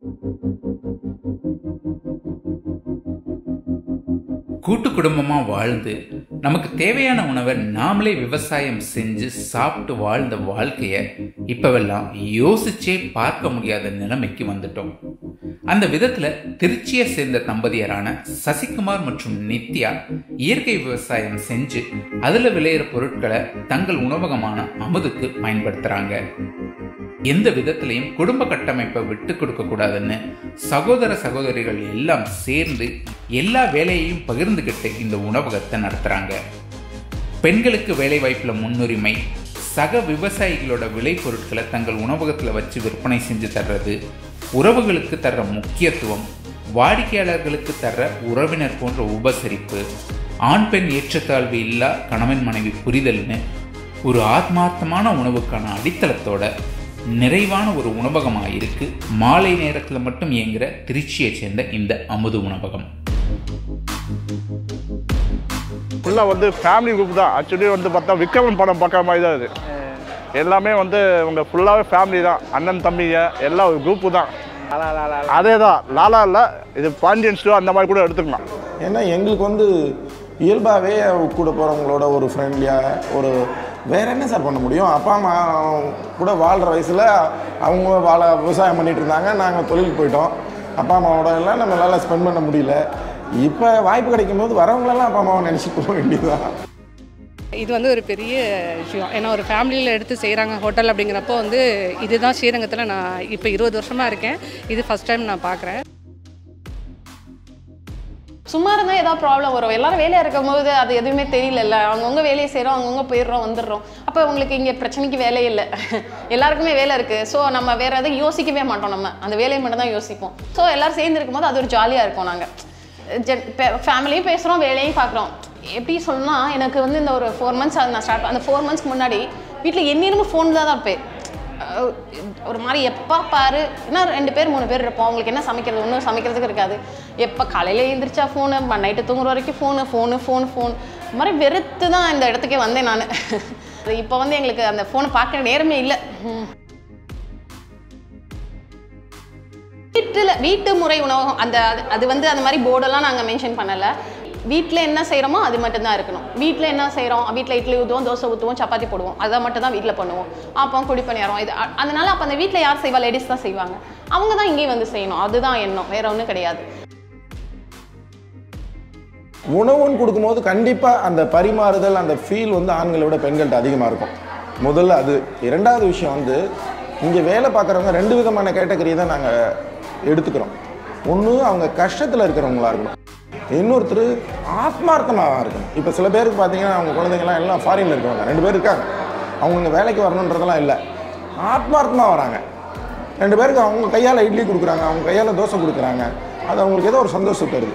கூட்டு குடும்பமா வாழ்ந்து நமக்கு தேவையான உணவை நாமளே விவசாயம் செஞ்சு சாப்பிட்டு வாழ்ந்த வாழ்க்கைய இப்பவெல்லாம் யோசிச்சே பார்க்க முடியாத நிலைமைக்கு வந்துட்டோம் அந்த விதத்துல திருச்சியை சேர்ந்த தம்பதியரான சசிகுமார் மற்றும் நித்யா இயற்கை விவசாயம் செஞ்சு அதுல விளையிற பொருட்களை தங்கள் உணவகமான அமுதுக்கு பயன்படுத்துறாங்க எந்த விதத்திலையும் குடும்ப கட்டமைப்பை விட்டு கொடுக்க கூடாதுன்னு சகோதர சகோதரிகள் எல்லாம் சேர்ந்து எல்லா வேலையையும் பகிர்ந்துகிட்டு இந்த உணவகத்தை நடத்துறாங்க பெண்களுக்கு வேலை வாய்ப்புல முன்னுரிமை சக விவசாயிகளோட விளை பொருட்களை தங்கள் உணவகத்தில் வச்சு விற்பனை செஞ்சு தர்றது உறவுகளுக்கு தர்ற முக்கியத்துவம் வாடிக்கையாளர்களுக்கு தர்ற உறவினர் போன்ற உபசரிப்பு ஆண் பெண் ஏற்றத்தாழ்வு இல்லா கணவன் மனைவி புரிதல்னு ஒரு ஆத்மார்த்தமான உணவுக்கான அடித்தளத்தோட நிறைவான ஒரு உணவகமாக இருக்கு மாலை நேரத்தில் மட்டும் இயங்குற திருச்சியை சேர்ந்த இந்த அமுது உணவகம் ஃபுல்லாக வந்து ஃபேமிலி குரூப் தான் ஆக்சுவலி வந்து பார்த்தா விக்ரமன் படம் பார்க்குற மாதிரி தான் இது எல்லாமே வந்து உங்க ஃபுல்லாகவே ஃபேமிலி தான் அண்ணன் தம்பிங்க எல்லாம் ஒரு குரூப்பு தான் அதே தான் லாலா இல்லை இது பாண்டியன் ஸ்டோ அந்த மாதிரி கூட எடுத்துக்கலாம் ஏன்னா எங்களுக்கு வந்து இயல்பாகவே கூட போகிறவங்களோட ஒரு ஃப்ரெண்ட்லியாக ஒரு வேற என்ன சார் பண்ண முடியும் அப்பா அம்மா கூட வாழ்கிற வயசில் அவங்க வாழ விவசாயம் பண்ணிட்டு இருந்தாங்க நாங்கள் தொழிலுக்கு போயிட்டோம் அப்பா அம்மாவோட எல்லாம் நம்மளால் ஸ்பெண்ட் பண்ண முடியல இப்போ வாய்ப்பு கிடைக்கும் போது வரவங்களெல்லாம் அப்பா அம்மாவை நினச்சி போக வேண்டியதுதான் இது வந்து ஒரு பெரிய விஷயம் ஏன்னா ஒரு ஃபேமிலியில் எடுத்து செய்கிறாங்க ஹோட்டல் அப்படிங்கிறப்போ வந்து இதுதான் ஸ்ரீரங்கத்தில் நான் இப்போ இருபது வருஷமாக இருக்கேன் இது ஃபஸ்ட் டைம் நான் பார்க்குறேன் சும்மா இருந்தால் ஏதாவது ப்ராப்ளம் வரும் எல்லாரும் வேலையாக இருக்கும்போது அது எதுவுமே தெரியலல்ல அவங்கவுங்க வேலையை செய்கிறோம் அவங்கவுங்க போயிடுறோம் வந்துடுறோம் அப்போ உங்களுக்கு இங்கே பிரச்சனைக்கு வேலையே இல்லை எல்லாருக்குமே வேலை இருக்குது ஸோ நம்ம வேற எதுவும் யோசிக்கவே மாட்டோம் நம்ம அந்த வேலையை மட்டும் தான் யோசிப்போம் ஸோ எல்லாரும் சேர்ந்து இருக்கும்போது அது ஒரு ஜாலியாக இருக்கும் நாங்கள் ஜென் ஃபேமிலியும் பேசுகிறோம் வேலையும் பார்க்குறோம் எப்படி சொல்லணும்னா எனக்கு வந்து இந்த ஒரு ஃபோர் மந்த்ஸ் அது நான் ஸ்டார்ட் அந்த ஃபோர் மந்த்ஸ்க்கு முன்னாடி வீட்டில் எந்நேரமும் ஃபோன் தான் தான் இருப்பேன் அஹ் ஒரு மாதிரி எப்போ பாரு என்ன ரெண்டு பேர் மூணு பேர் இருப்போம் அவங்களுக்கு என்ன சமைக்கிறது ஒன்றும் சமைக்கிறதுக்கு இருக்காது எப்போ காலையில் எழுந்திரிச்சா ஃபோனு நைட்டு தூங்குற வரைக்கும் ஃபோனு ஃபோனு ஃபோன் ஃபோன் இந்த மாதிரி வெறுத்து தான் இந்த இடத்துக்கே வந்தேன் நான் இப்போ வந்து எங்களுக்கு அந்த ஃபோனை பார்க்குற நேரமே இல்லை ம். வீட்டில் வீட்டு முறை உணவகம் அந்த அது- அது வந்து அந்த மாதிரி போர்டெல்லாம் நாங்கள் மென்ஷன் பண்ணலை வீட்டில் என்ன செய்கிறோமோ அது மட்டும்தான் இருக்கணும் வீட்டில் என்ன செய்கிறோம் வீட்டில் இட்லி ஊற்றுவோம் தோசை ஊற்றுவோம் சப்பாத்தி போடுவோம் அதை மட்டும் தான் வீட்டில் பண்ணுவோம் அப்போ குடி பணியாரம் இது அ- அதனால அப்போ அந்த வீட்டில் யார் செய்வா லேடிஸ் தான் செய்வாங்க அவங்க தான் இங்கேயும் வந்து செய்யணும் அதுதான் எண்ணம் வேற ஒன்றும் கிடையாது உணவுன்னு கொடுக்கும்போது கண்டிப்பாக அந்த பரிமாறுதல் அந்த ஃபீல் வந்து ஆண்களை விட பெண்கள்கிட்ட அதிகமாக இருக்கும் முதல்ல அது இரண்டாவது விஷயம் வந்து இங்கே வேலை பார்க்குறவங்க ரெண்டு விதமான கேட்டகரி தான் நாங்கள் எடுத்துக்கிறோம் ஒன்று அவங்க கஷ்டத்தில் இருக்கிறவங்களா இருக்கணும் இன்னொருத்தர் ஆத்மார்த்தமாக இருக்கணும் இப்போ சில பேருக்கு பார்த்தீங்கன்னா அவங்க குழந்தைங்கலாம் எல்லாம் ஃபாரினில் இருக்கவங்க ரெண்டு பேர் இருக்காங்க அவங்க இங்கே வேலைக்கு வரணுன்றதெல்லாம் இல்லை ஆத்மார்த்தமாக வராங்க ரெண்டு பேருக்கு அவங்க கையால் இட்லி கொடுக்குறாங்க அவங்க கையால் தோசை கொடுக்குறாங்க அது அவங்களுக்கு ஏதோ ஒரு சந்தோஷம் தருது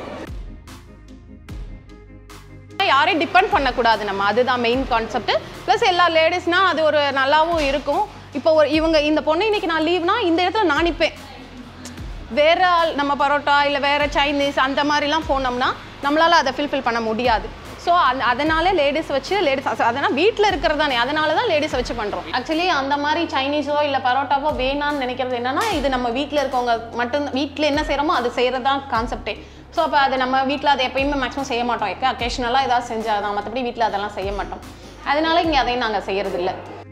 யாரையும் டிபெண்ட் பண்ணக்கூடாது நம்ம அதுதான் மெயின் கான்செப்ட் ப்ளஸ் எல்லா லேடிஸ்னால் அது ஒரு நல்லாவும் இருக்கும் இப்போ ஒரு இவங்க இந்த பொண்ணு இன்னைக்கு நான் லீவ்னா இந்த இடத்துல நான் நிற்பேன் வேற ஆள் நம்ம பரோட்டா இல்லை வேற சைனீஸ் அந்த மாதிரிலாம் போனோம்னா நம்மளால அதை ஃபில்ஃபில் பண்ண முடியாது ஸோ அந்த அதனால லேடிஸ் வச்சு லேடிஸ் அதனால் வீட்டில் இருக்கிறது தானே அதனால தான் லேடிஸ் வச்சு பண்ணுறோம் ஆக்சுவலி அந்த மாதிரி சைனீஸோ இல்லை பரோட்டாவோ வேணாம்னு நினைக்கிறது என்னன்னா இது நம்ம வீட்டில் இருக்கவங்க மட்டும் வீட்டில் என்ன செய்கிறோமோ அது செய்கிறது தான் கான்செப்டே ஸோ அப்போ அது நம்ம வீட்டில் அதை எப்பயுமே மேக்ஸிமம் செய்ய மாட்டோம் எப்போ அக்கேஷனலாக ஏதாவது செஞ்சால் தான் மற்றபடி வீட்டில் அதெல்லாம் செய்ய மாட்டோம் அதனால இங்கே அதையும் நாங்கள் செய்யறதில்ல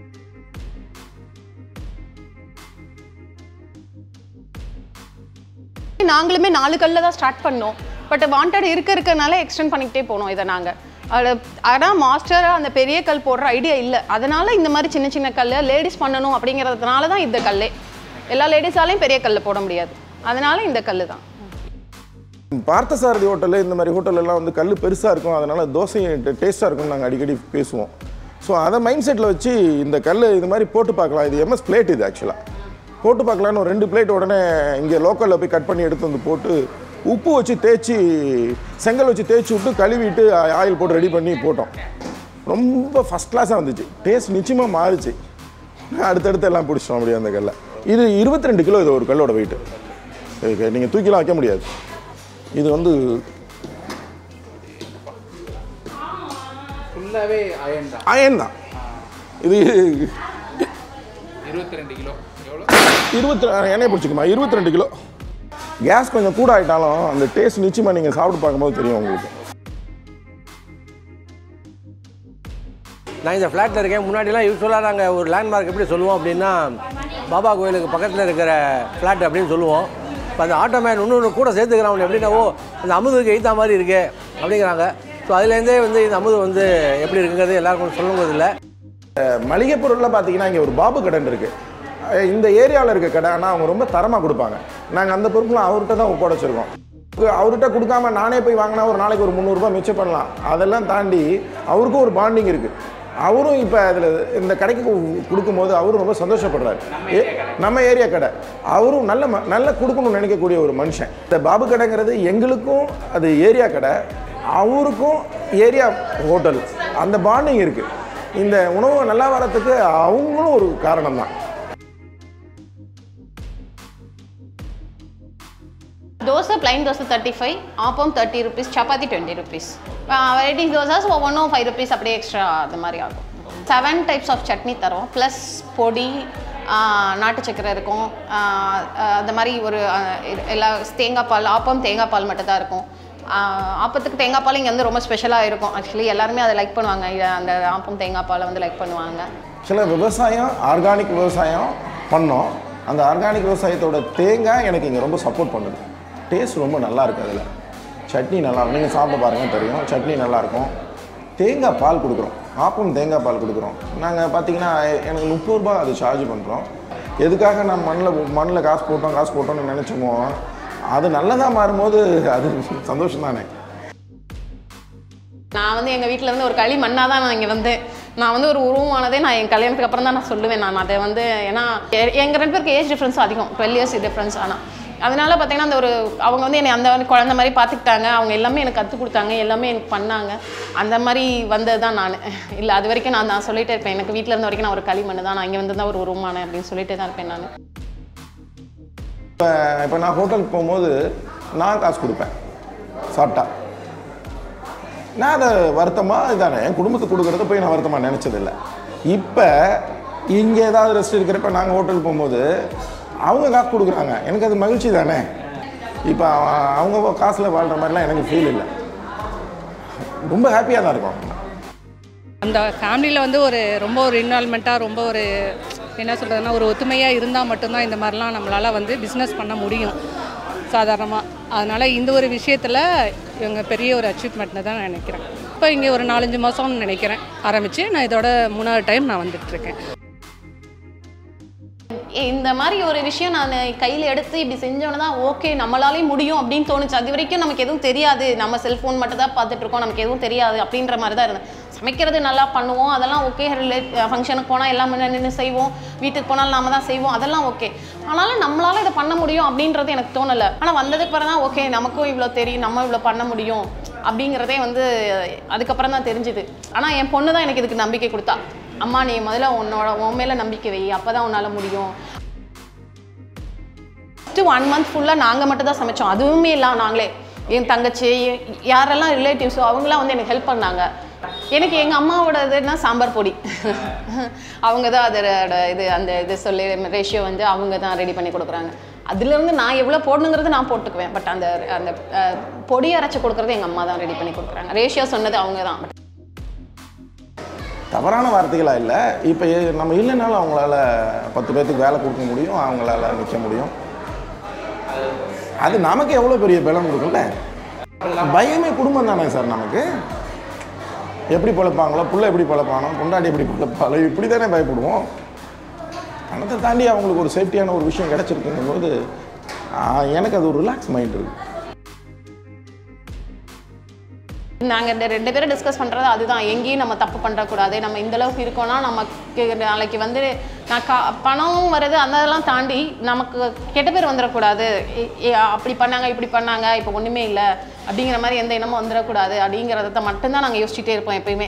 நாங்களுமே நாலு கல்ல தான் ஸ்டார்ட் பண்ணோம் பட் வாண்டட் இருக்க இருக்கனால எக்ஸ்டெண்ட் பண்ணிக்கிட்டே போனோம் இதை நாங்கள் அதில் ஆனால் மாஸ்டராக அந்த பெரிய கல் போடுற ஐடியா இல்லை அதனால இந்த மாதிரி சின்ன சின்ன கல் லேடிஸ் பண்ணணும் அப்படிங்கிறதுனால தான் இந்த கல்லே எல்லா லேடிஸாலையும் பெரிய கல் போட முடியாது அதனால இந்த கல் தான் பார்த்தசாரதி ஹோட்டலு இந்த மாதிரி ஹோட்டல் எல்லாம் வந்து கல் பெருசாக இருக்கும் அதனால் தோசை டேஸ்ட்டாக இருக்கும்னு நாங்கள் அடிக்கடி பேசுவோம் ஸோ அதை மைண்ட் செட்டில் வச்சு இந்த கல் இது மாதிரி போட்டு பார்க்கலாம் இது எம்எஸ் பிளேட் இது ஆக்சுவலாக போட்டு பார்க்கலான்னு ஒரு ரெண்டு பிளேட் உடனே இங்கே லோக்கலில் போய் கட் பண்ணி எடுத்து வந்து போட்டு உப்பு வச்சு தேய்ச்சி செங்கல் வச்சு தேய்ச்சி விட்டு கழுவிட்டு ஆயில் போட்டு ரெடி பண்ணி போட்டோம் ரொம்ப ஃபஸ்ட் கிளாஸாக வந்துச்சு டேஸ்ட் நிச்சயமாக மாறுச்சு அடுத்தடுத்து எல்லாம் பிடிச்சோம் அப்படியே அந்த கல்லை இது இருபத்தி ரெண்டு கிலோ இது ஒரு கல்லோட வெயிட்டு நீங்கள் தூக்கிலாம் வைக்க முடியாது இது வந்து ஃபுல்லாகவே அயன் தான் அயன் தான் இது இருபத்தி ரெண்டு கிலோ எவ்வளோ இருபத்தி எண்ணெய் பிடிச்சிக்குமா இருபத்தி ரெண்டு கிலோ கேஸ் கொஞ்சம் கூட ஆயிட்டாலும் அந்த டேஸ்ட் நிச்சயமாக நீங்கள் சாப்பிட்டு பார்க்கும்போது தெரியும் உங்களுக்கு நான் இந்த ஃப்ளாட்டில் இருக்கேன் முன்னாடிலாம் யூஸ்வலாக நாங்கள் ஒரு லேண்ட்மார்க் எப்படி சொல்லுவோம் அப்படின்னா பாபா கோயிலுக்கு பக்கத்தில் இருக்கிற ஃப்ளாட் அப்படின்னு சொல்லுவோம் இப்போ அந்த ஆட்டோமேன் இன்னொன்று கூட சேர்த்துக்கிறாங்க எப்படின்னா ஓ இந்த அமுதுக்கு எய்த்தா மாதிரி இருக்கே அப்படிங்கிறாங்க ஸோ அதுலேருந்தே வந்து இந்த அமுது வந்து எப்படி இருக்குங்கிறது எல்லாருக்கும் சொல்லுங்கிறது இல்லை மளிகை பொருளில் பார்த்தீங்கன்னா இங்கே ஒரு பாபு கடன் இருக்குது இந்த ஏரியாவில் இருக்க கடை ஆனால் அவங்க ரொம்ப தரமாக கொடுப்பாங்க நாங்கள் அந்த பொருட்களை அவர்கிட்ட தான் ஒப்படைச்சிருக்கோம் அவர்கிட்ட கொடுக்காம நானே போய் வாங்கினா ஒரு நாளைக்கு ஒரு முந்நூறுரூபா மிச்சம் பண்ணலாம் அதெல்லாம் தாண்டி அவருக்கும் ஒரு பாண்டிங் இருக்குது அவரும் இப்போ அதில் இந்த கடைக்கு கு- கொடுக்கும்போது அவரும் ரொம்ப சந்தோஷப்படுறாரு ஏ- நம்ம ஏரியா கடை அவரும் நல்ல ம- நல்ல கொடுக்கணும்னு நினைக்கக்கூடிய ஒரு மனுஷன் இந்த பாபு கடைங்கிறது எங்களுக்கும் அது ஏரியா கடை அவருக்கும் ஏரியா ஹோட்டல் அந்த பாண்டிங் இருக்குது இந்த உணவு நல்லா வரத்துக்கு அவங்களும் ஒரு காரணம் தான் dosa plain dosa thirty five appam thirty rupees chapati twenty rupees varieties dosas ஒவ்வொன்றும் ஃபைவ் ருபீஸ் அப்படியே எக்ஸ்ட்ரா அது மாதிரி ஆகும் செவன் டைப்ஸ் ஆஃப் சட்னி தரோம் ப்ளஸ் பொடி ஆ, நாட்டு சக்கரை இருக்கும் ஆ, ஆ, அந்த மாதிரி ஒரு ஆ, இது- எல்லா தேங்காய் பால் ஆப்பம் தேங்காய் பால் மட்டும் தான் இருக்கும் ஆ, ஆப்பத்துக்கு தேங்காய் பால் இங்கே வந்து ரொம்ப ஸ்பெஷலாக இருக்கும் ஆக்சுவலி எல்லாருமே அதை லைக் பண்ணுவாங்க இத- அந்த ஆப்பம் தேங்காய் பாலை வந்து லைக் பண்ணுவாங்க சில விவசாயம் ஆர்கானிக் விவசாயம் பண்ணோம் அந்த ஆர்கானிக் விவசாயத்தோட தேங்காய் எனக்கு இங்கே ரொம்ப சப்போர்ட் பண்ணுது டேஸ்ட் ரொம்ப நல்லா இருக்குது அதில் சட்னி நல்லா இருக்கும் நீங்கள் சாப்பிட்டு பாருங்க தெரியும் சட்னி நல்லாயிருக்கும் தேங்காய் பால் கொடுக்குறோம் ஆப்பம் தேங்காய் பால் கொடுக்குறோம் நாங்கள் பார்த்தீங்கன்னா எ- எனக்கு முப்பது ரூபாய் அது சார்ஜ் பண்ணுறோம் எதுக்காக நான் மண்ணில் மண்ணில் காசு போட்டோம் காசு போட்டோம்னு நினச்சோமோ அது நல்லதாக மாறும்போது அது சந்தோஷம் தானே நான் வந்து எங்கள் வீட்டில் வந்து ஒரு களி மண்ணாக தான் நான் இங்கே வந்தேன் நான் வந்து ஒரு உருவமானதே நான் என் கல்யாணத்துக்கு அப்புறம் தான் நான் சொல்லுவேன் நான் அதை வந்து ஏன்னா எ- எங்க ரெண்டு பேருக்கு ஏஜ் டிஃப்ரென்ஸ் அதிகம் டுவெல் இயர்ஸ் டிஃப்ரென்ஸ் ஆனால் அதனால பார்த்தீங்கன்னா அந்த ஒரு அவங்க வந்து என்னை அந்த மாதிரி குழந்த மாதிரி பார்த்துக்கிட்டாங்க அவங்க எல்லாமே எனக்கு கற்றுக் கொடுத்தாங்க எல்லாமே எனக்கு பண்ணாங்க அந்த மாதிரி வந்தது தான் நான் இல்லை அது வரைக்கும் நான் நான் சொல்லிட்டே இருப்பேன் எனக்கு வீட்டில் இருந்த வரைக்கும் நான் ஒரு களிமண் தான் நான் இங்கே வந்து தான் ஒரு உருவமானேன் அப்படின்னு சொல்லிட்டே தான் இருப்பேன் நான் இப்போ நான் ஹோட்டலுக்கு போகும்போது நான் காசு கொடுப்பேன் சாப்பிட்டா நான் அதை வருத்தமாக இதானே என் குடும்பத்துக்கு கொடுக்குறத போய் நான் வருத்தமாக நினச்சதில்லை இப்போ இங்கே ஏதாவது ரெஸ்ட் இருக்கிறப்ப நாங்கள் ஹோட்டலுக்கு போகும்போது அவங்க காசு கொடுக்குறாங்க எனக்கு அது மகிழ்ச்சி தானே இப்போ அவ- அவங்க காசில் வாழ்கிற மாதிரிலாம் எனக்கு ஃபீல் இல்லை ரொம்ப ஹாப்பியாக தான் இருக்கும் அந்த ஃபேமிலியில் வந்து ஒரு ரொம்ப ஒரு இன்வால்மெண்ட்டாக ரொம்ப ஒரு என்ன சொல்கிறதுனா ஒரு ஒத்துமையாக இருந்தால் மட்டும்தான் இந்த மாதிரிலாம் நம்மளால் வந்து பிஸ்னஸ் பண்ண முடியும் சாதாரணமாக அதனால் இந்த ஒரு விஷயத்தில் இவங்க பெரிய ஒரு அச்சீவ்மெண்ட்னு தான் நான் நினைக்கிறேன் இப்போ இங்கே ஒரு நாலஞ்சு மாதம்னு நினைக்கிறேன் ஆரம்பித்து நான் இதோட மூணாவது டைம் நான் வந்துட்டுருக்கேன் இந்த மாதிரி ஒரு விஷயம் நான் கையில் எடுத்து இப்படி செஞ்சோன்னு தான் ஓகே நம்மளாலே முடியும் அப்படின்னு தோணுச்சு அது வரைக்கும் நமக்கு எதுவும் தெரியாது நம்ம செல்ஃபோன் மட்டும் தான் பார்த்துட்டு இருக்கோம் நமக்கு எதுவும் தெரியாது அப்படின்ற மாதிரி தான் இருந்தேன் சமைக்கிறது நல்லா பண்ணுவோம் அதெல்லாம் ஓகே ரிலேட் ஃபங்க்ஷனுக்கு போனால் எல்லாம் முன்ன நின்று செய்வோம் வீட்டுக்கு போனாலும் நாம தான் செய்வோம் அதெல்லாம் ஓகே ஆனாலும் நம்மளால இதை பண்ண முடியும் அப்படின்றது எனக்கு தோணலை ஆனால் வந்ததுக்கு பிறகு தான் ஓகே நமக்கும் இவ்வளோ தெரியும் நம்ம இவ்வளோ பண்ண முடியும் அப்படிங்கிறதே வந்து அதுக்கப்புறம் தான் தெரிஞ்சுது ஆனால் என் பொண்ணு தான் எனக்கு இதுக்கு நம்பிக்கை கொடுத்தா அம்மா நீ முதல்ல உன்னோட உன் மேலே நம்பிக்கை வை அப்போ தான் உன்னால் முடியும் ஃபஸ்ட்டு ஒன் மந்த் ஃபுல்லாக நாங்கள் மட்டும் தான் சமைச்சோம் அதுவுமே இல்லை நாங்களே என் தங்கச்சி யாரெல்லாம் ரிலேட்டிவ்ஸோ அவங்களாம் வந்து எனக்கு ஹெல்ப் பண்ணாங்க எனக்கு எங்கள் அம்மாவோட இதுனா சாம்பார் பொடி அவங்க தான் அதோட இது அந்த இது சொல்லி ரேஷியோ வந்து அவங்க தான் ரெடி பண்ணி கொடுக்குறாங்க அதுலேருந்து நான் எவ்வளோ போடணுங்கிறது நான் போட்டுக்குவேன் பட் அந்த அந்த அஹ், பொடி அரைச்சி கொடுக்குறது எங்கள் அம்மா தான் ரெடி பண்ணி கொடுக்குறாங்க ரேஷியோ சொன்னது அவங்க தான் பட் தவறான வார்த்தைகளா இல்லை இப்போ நம்ம இல்லைனாலும் அவங்களால பத்து பேர்த்துக்கு வேலை கொடுக்க முடியும் அவங்களால நிற்க முடியும் அது நமக்கு எவ்வளோ பெரிய பலம் கொடுக்கும்ல பயமே குடும்பம் தானே சார் நமக்கு எப்படி பிழைப்பாங்களோ புள்ள எப்படி பிழைப்பானோ பொண்டாட்டி எப்படி பிழைப்பாளோ இப்படி தானே பயப்படுவோம் பணத்தை தாண்டி அவங்களுக்கு ஒரு சேஃப்டியான ஒரு விஷயம் கிடச்சிருக்குங்கும் போது எனக்கு அது ஒரு ரிலாக்ஸ் மைண்ட் இருக்குது நாங்கள் இந்த ரெண்டு பேரும் டிஸ்கஸ் பண்ணுறது அதுதான் எங்கேயும் நம்ம தப்பு பண்ணக்கூடாது நம்ம இந்த அளவுக்கு இருக்கோம்னா நமக்கு நாளைக்கு வந்து நான் கா பணம் வருது அந்த இதெல்லாம் தாண்டி நமக்கு கெட்ட பேர் வந்துடக்கூடாது ஏ- ஏ, அப்படி பண்ணாங்க இப்படி பண்ணாங்க இப்போ ஒன்றுமே இல்லை அப்படிங்கிற மாதிரி எந்த எண்ணமும் வந்துடக்கூடாது அப்படிங்கிறத மட்டும்தான் நாங்கள் யோசிச்சுட்டே இருப்போம் எப்பயுமே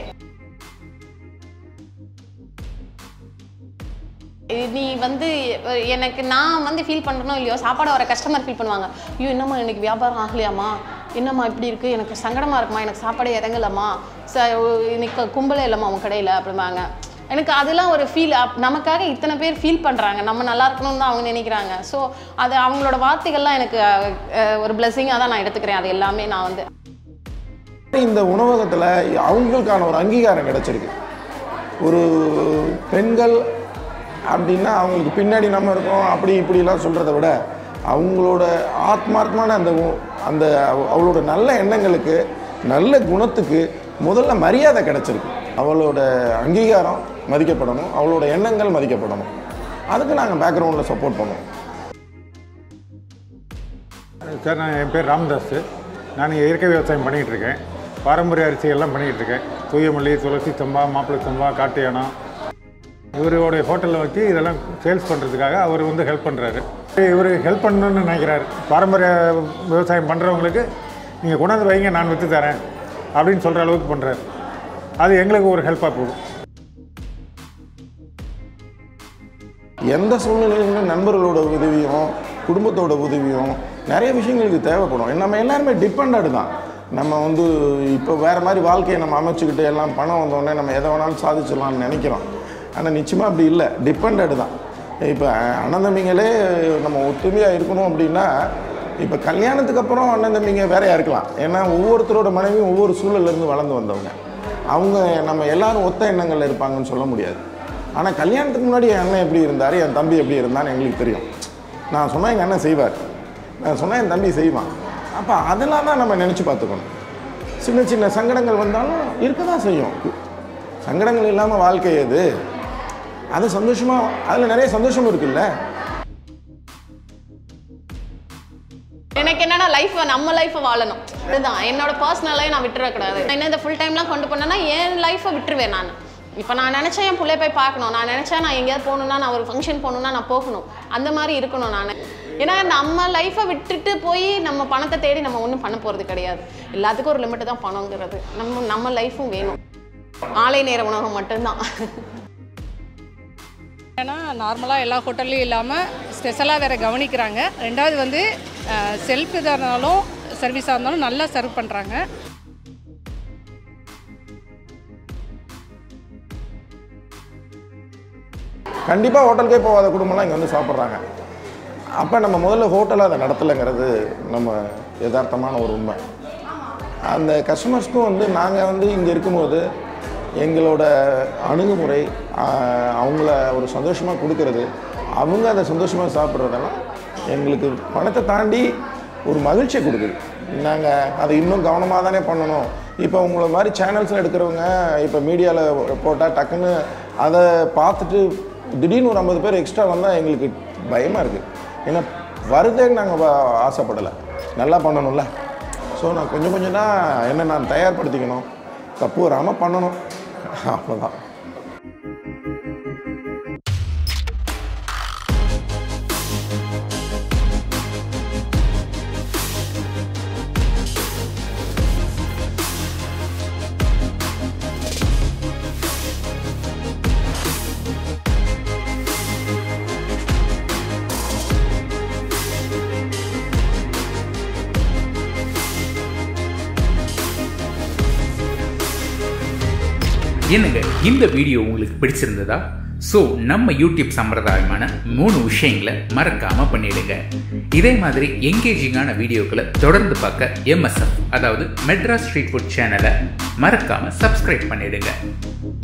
நீ வந்து அஹ், எனக்கு நான் வந்து ஃபீல் பண்ணுறனோ இல்லையோ சாப்பாடு வர கஸ்டமர் ஃபீல் பண்ணுவாங்க ஐயோ என்னம்மா இன்னைக்கு வியாபாரம் ஆகலையாம்மா என்னம்மா இப்படி இருக்குது எனக்கு சங்கடமாக இருக்குமா எனக்கு சாப்பாடே இறங்கலம்மா ச இன்னைக்கு கும்பலே இல்லைம்மா உன் கடையில் அப்படிம்பாங்க எனக்கு அதெல்லாம் ஒரு ஃபீல் நமக்காக இத்தனை பேர் ஃபீல் பண்ணுறாங்க நம்ம நல்லா இருக்கணும்னு தான் அவங்க நினைக்கிறாங்க ஸோ அது அவங்களோட வார்த்தைகள்லாம் எனக்கு அஹ், அஹ், ஒரு பிளெஸிங்காக தான் நான் எடுத்துக்கிறேன் அது எல்லாமே நான் வந்து இந்த உணவகத்தில் அவங்களுக்கான ஒரு அங்கீகாரம் கிடைச்சிருக்கு ஒரு பெண்கள் அப்படின்னா அவங்களுக்கு பின்னாடி நம்ம இருக்கோம் அப்படி இப்படிலாம் சொல்கிறத விட அவங்களோட ஆத்மார்த்தமான அந்த உ- அந்த அவ- அவளோட நல்ல எண்ணங்களுக்கு நல்ல குணத்துக்கு முதல்ல மரியாதை கிடைச்சிருக்கு அவளோட அங்கீகாரம் மதிக்கப்படணும் அவளோட எண்ணங்கள் மதிக்கப்படணும் அதுக்கு நாங்கள் பேக்ரவுண்டில் சப்போர்ட் பண்ணுவோம் சார் நான் என் பேர் ராமதாஸ் நான் இயற்கை விவசாயம் பண்ணிகிட்டு இருக்கேன் பாரம்பரிய அரிசி எல்லாம் பண்ணிகிட்டு இருக்கேன் தூயமல்லி துளசி சம்பா மாப்பிள்ளை சம்பா காட்டு யானம் இவருடைய ஹோட்டலில் வச்சு இதெல்லாம் சேல்ஸ் பண்ணுறதுக்காக அவர் வந்து ஹெல்ப் பண்ணுறாரு இவர் ஹெல்ப் பண்ணணும்னு நினைக்கிறாரு பாரம்பரிய விவசாயம் பண்ணுறவங்களுக்கு நீங்கள் கொண்டாந்து வைங்க நான் விற்று தரேன் அப்படின்னு சொல்கிற அளவுக்கு பண்ணுறாரு அது எங்களுக்கு ஒரு ஹெல்ப்பாக போகும் எந்த சூழ்நிலையிலும் நண்பர்களோட உதவியும் குடும்பத்தோட உதவியும் நிறைய விஷயங்களுக்கு தேவைப்படும் நம்ம எல்லாருமே டிபெண்டட் தான் நம்ம வந்து இப்போ வேறு மாதிரி வாழ்க்கையை நம்ம அமைச்சுக்கிட்டு எல்லாம் பணம் வந்தோடனே நம்ம எதை வேணாலும் சாதிச்சிடலாம்னு நினைக்கிறோம் ஆனால் நிச்சயமாக அப்படி இல்லை டிபெண்டட் தான் இப்போ அண்ணன் தம்பிங்களே நம்ம ஒத்துமையாக இருக்கணும் அப்படின்னா இப்போ கல்யாணத்துக்கு அப்புறம் அண்ணன் தம்பிங்க வேறையாக இருக்கலாம் ஏன்னா ஒவ்வொருத்தரோட மனைவியும் ஒவ்வொரு சூழல்ல இருந்து வளர்ந்து வந்தவங்க அவங்க நம்ம எல்லாரும் ஒத்த எண்ணங்கள்ல இருப்பாங்கன்னு சொல்ல முடியாது ஆனால் கல்யாணத்துக்கு முன்னாடி என் அண்ணன் எப்படி இருந்தார் என் தம்பி எப்படி இருந்தான்னு எங்களுக்கு தெரியும் நான் சொன்னால் எங்கள் அண்ணன் செய்வார் நான் சொன்னால் என் தம்பி செய்வான் அப்போ அதெல்லாம் தான் நம்ம நினச்சி பார்த்துக்கணும் சின்ன சின்ன சங்கடங்கள் வந்தாலும் இருக்க தான் செய்யும் சங்கடங்கள் இல்லாமல் வாழ்க்கை எது அது சந்தோஷமாக அதில் நிறைய சந்தோஷம் இருக்குல்ல எனக்கு என்னன்னா லைஃப் நம்ம லைஃப்பை வாழணும் இதுதான் என்னோட பர்சனல் லைஃப் நான் விட்டுறக்கூடாது நான் என்ன இந்த ஃபுல் டைம்லாம் கொண்டு போனேன்னா என் லைஃப்பை விட்டுருவேன் நான் இப்போ நான் நினச்சேன் என் பிள்ளைய போய் பார்க்கணும் நான் நினச்சேன் நான் எங்கேயாவது போகணுன்னா நான் ஒரு ஃபங்க்ஷன் போகணுன்னா நான் போகணும் அந்த மாதிரி இருக்கணும் நான் ஏன்னா நம்ம லைஃப்பை விட்டுட்டு போய் நம்ம பணத்தை தேடி நம்ம ஒன்றும் பண்ண போகிறது கிடையாது எல்லாத்துக்கும் ஒரு லிமிட்டு தான் பணங்கிறது நம்ம நம்ம லைஃப்பும் வேணும் மாலை நேர உணவகம் மட்டும்தான் ஏன்னா நார்மலாக எல்லா ஹோட்டல்லையும் இல்லாமல் ஸ்பெஷலாக வேறு கவனிக்கிறாங்க ரெண்டாவது வந்து செல்ஃப் இதாக இருந்தாலும் சர்வீஸாக இருந்தாலும் நல்லா சர்வ் பண்ணுறாங்க கண்டிப்பாக ஹோட்டலுக்கே போகாத குடும்பம்லாம் இங்கே வந்து சாப்பிட்றாங்க அப்போ நம்ம முதல்ல ஹோட்டலை அதை நடத்தலைங்கிறது நம்ம யதார்த்தமான ஒரு உண்மை அந்த கஸ்டமர்ஸ்க்கும் வந்து நாங்கள் வந்து இங்கே இருக்கும்போது எங்களோட அணுகுமுறை ஆஹ், அவங்கள ஒரு சந்தோஷமாக கொடுக்கறது அவங்க அதை சந்தோஷமாக சாப்பிட்றதெல்லாம் எங்களுக்கு பணத்தை தாண்டி ஒரு மகிழ்ச்சியை கொடுக்குது நாங்கள் அதை இன்னும் கவனமாக தானே பண்ணணும் இப்போ உங்களை மாதிரி சேனல்ஸில் எடுக்கிறவங்க இப்போ மீடியாவில் போட்டால் டக்குன்னு அதை பார்த்துட்டு திடீர்னு ஒரு ஐம்பது பேர் எக்ஸ்ட்ரா வந்தால் எங்களுக்கு பயமாக இருக்குது ஏன்னா வருதேன்னு நாங்கள் ஆசைப்படலை நல்லா பண்ணணும்ல ஸோ நான் கொஞ்சம் கொஞ்சம் தான் என்ன நான் தயார்படுத்திக்கணும் தப்பு வராமல் பண்ணணும் அவ்வளோதான் என்னங்க இந்த வீடியோ உங்களுக்கு பிடிச்சிருந்ததா ஸோ நம்ம யூடியூப் சம்பிரதாயமான மூணு விஷயங்களை மறக்காம பண்ணிடுங்க இதே மாதிரி எங்கேஜிங்கான வீடியோக்களை தொடர்ந்து பார்க்க எம்எஸ்எஃப் அதாவது மெட்ராஸ் ஸ்ட்ரீட் ஃபுட் சேனலை மறக்காம சப்ஸ்கிரைப் பண்ணிடுங்க